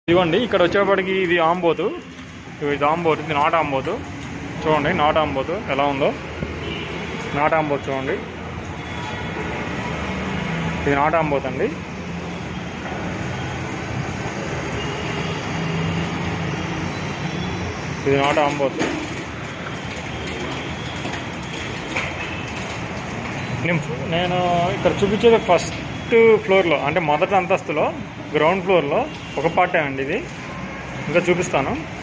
ఇదిగోండి ఇక్కడ వచ్చేప్పటికి ఇది ఆంబోతు ఇది ఆంబోతు ఇది నాట్ ఆంబోతు చూడండి నాట్ ఆంబోతు ఎలా ఉందో నాట్ ఆంబోతు చూడండి ఇది నాట్ ఆంబోతు అండి ఇది నాట్ ఆంబోతు నేను నేను ఇక్కడ చూపించేది ఫస్ట్ ఫ్లోర్లో అంటే మొదటి అంతస్తులో గ్రౌండ్ ఫ్లోర్లో ఒక పార్టే అండి ఇది ఇంకా చూపిస్తాను